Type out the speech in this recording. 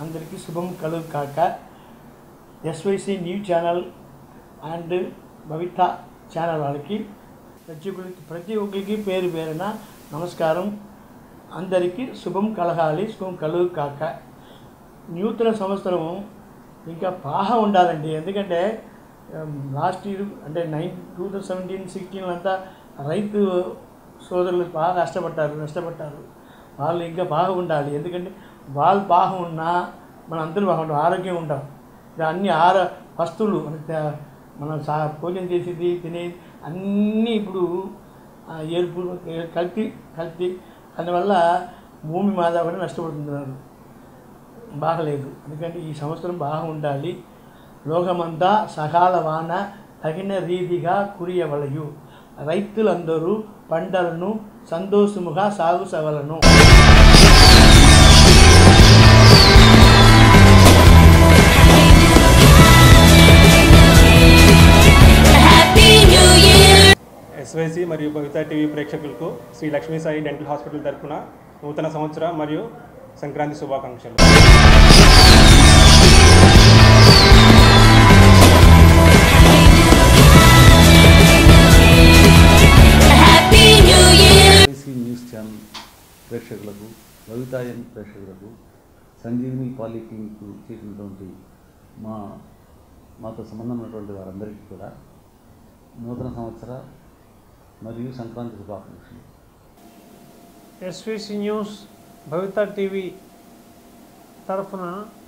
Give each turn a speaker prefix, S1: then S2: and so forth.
S1: అందరికీ శుభం కలుగు కాక SYC news channel and Bhavitha channel వాళ్ళకి ప్రతి ఒక్కరికి ప్రతి ఒక్కరికి పేరు పేరున నమస్కారం అందరికీ శుభం కలగాలి శుభం కలుగు కాక నూతన సంవత్సరం ఇంకా బాగా ఉండాలండి ఎందుకంటే లాస్ట్ ఇయర్ అంటే nine two thousand seventeen sixteen అంతా రైతు సోదరులు బాగా కష్టపడ్డారు నష్టపడ్డారు వాళ్ళు ఇంకా బాగా ఉండాలి ఎందుకంటే వాళ్ళు బాగా ఉన్నా మన అందరూ బాగుంటాం ఆరోగ్యం ఉంటాం ఇంకా అన్ని ఆర వస్తువులు మనకి తే- మనం సా భోజనం చేసేది తినే అన్నీ ఇప్పుడు ఆ, ఏర్పు కల్తీ కల్తీ అందువల్ల భూమి మాదా కూడా నష్టపడుతున్నారు బాగలేదు ఎందుకంటే ఈ సంవత్సరం బాగా ఉండాలి లోకమంతా సకాల వాన తగిన రీతిగా కురియవలయు రైతులందరూ పంటలను సంతోషముగా సాగు సవలను
S2: Happy New Year!
S3: ఎస్వైసి మరియు భవిత టీవీ ప్రేక్షకులకు శ్రీ లక్ష్మీ సాయి డెంటల్ హాస్పిటల్ తరపున నూతన సంవత్సర మరియు సంక్రాంతి శుభాకాంక్షలు
S2: Happy New Year!
S4: IC news channel ప్రేక్షకులకు భవితాయన్ ప్రేక్షకులకు సంజీవిని పాలిక్లినిక్ చేసినటువంటి మా మాతో సంబంధం ఉన్నటువంటి వారందరికీ కూడా నూతన సంవత్సర మరియు సంక్రాంతి శుభాకాంక్షలు
S5: ఎస్విసి న్యూస్ భవిత టీవీ తరఫున